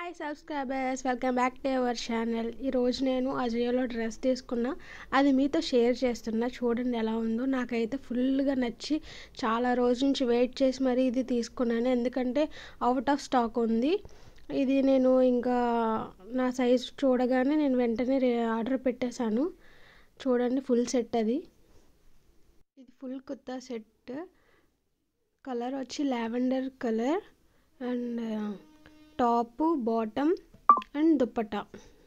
hi subscribers welcome back to our channel ఈరోజు నేను అజియోలో dress తీసుకున్నా అది మీతో షేర్ చేస్తున్నా చూడండి ఎలా ఉందో నాకైతే ఫుల్గా నచ్చి చాలా రోజు నుంచి వెయిట్ చేసి మరీ ఇది తీసుకున్నాను ఎందుకంటే అవుట్ ఆఫ్ స్టాక్ ఉంది ఇది నేను ఇంకా నా సైజ్ చూడగానే నేను వెంటనే ఆర్డర్ పెట్టేశాను చూడండి ఫుల్ సెట్ అది ఇది ఫుల్ కుర్తా సెట్ కలర్ వచ్చి lavender colour and top bottom and dupatta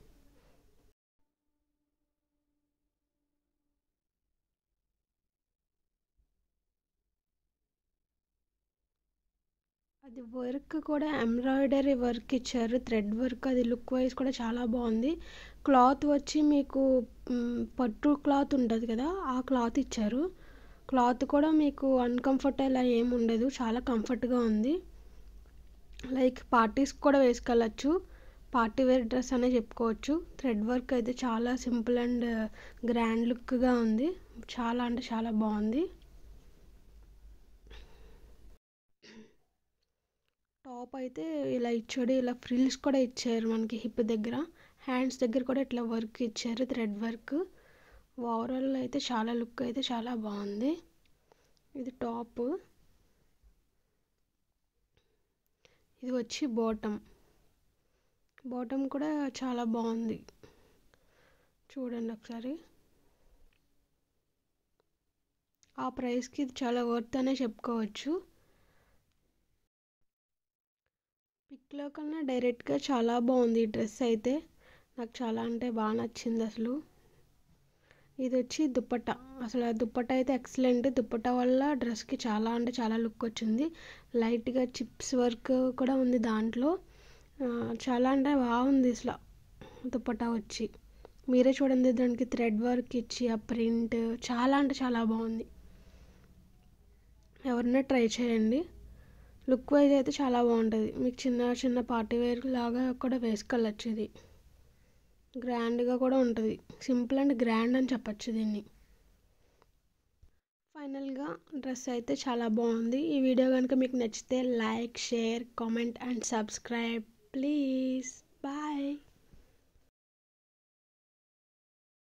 అది వర్క్ కూడా ఎంబ్రాయిడరీ వర్క్ ఇచ్చారు థ్రెడ్ వర్క్ అది లుక్ వైజ్ కూడా చాలా బాగుంది క్లాత్ వచ్చి మీకు పట్టు క్లాత్ ఉంటుంది కదా ఆ క్లాత్ ఇచ్చారు క్లాత్ కూడా మీకు అన్కంఫర్ట్ అలా ఏమి ఉండదు చాలా కంఫర్ట్గా ఉంది లైక్ పార్టీస్కి కూడా వేసుకెళ్ళచ్చు పార్టీ వేర్ డ్రెస్ అనే చెప్పుకోవచ్చు థ్రెడ్ వర్క్ అయితే చాలా సింపుల్ అండ్ గ్రాండ్ లుక్గా ఉంది చాలా అంటే చాలా బాగుంది టాప్ అయితే ఇలా ఇచ్చాడు ఇలా ఫ్రిల్స్ కూడా ఇచ్చారు మనకి హిప్ దగ్గర హ్యాండ్స్ దగ్గర కూడా ఇట్లా వర్క్ ఇచ్చారు థ్రెడ్ వర్క్ ఓవరాల్ అయితే చాలా లుక్ అయితే చాలా బాగుంది ఇది టాప్ ఇది వచ్చి బాటమ్ బాటమ్ కూడా చాలా బాగుంది చూడండి ఒకసారి ఆ ప్రైస్కి ఇది చాలా వర్త్ అనే చెప్పుకోవచ్చు పిక్లో కన్నా డైరెక్ట్గా చాలా బాగుంది ఈ డ్రెస్ అయితే నాకు చాలా అంటే బాగా నచ్చింది అసలు ఇది వచ్చి దుప్పట అసలు ఆ దుప్పట అయితే ఎక్సలెంట్ దుప్పట వల్ల డ్రెస్కి చాలా అంటే చాలా లుక్ వచ్చింది లైట్గా చిప్స్ వర్క్ కూడా ఉంది దాంట్లో చాలా అంటే బాగుంది అసలు దుప్పట వచ్చి మీరే చూడండి దానికి థ్రెడ్ వర్క్ ఇచ్చి ఆ ప్రింట్ చాలా అంటే చాలా బాగుంది ఎవరైనా ట్రై చేయండి లుక్ వైజ్ అయితే చాలా బాగుంటుంది మీకు చిన్న చిన్న పార్టీ వేర్ లాగా కూడా వేసుకెళ్ళచ్చు ఇది గ్రాండ్గా కూడా ఉంటుంది సింపుల్ అండ్ గ్రాండ్ అని చెప్పచ్చు దీన్ని ఫైనల్గా డ్రెస్ అయితే చాలా బాగుంది ఈ వీడియో కనుక మీకు నచ్చితే like share comment and subscribe please bye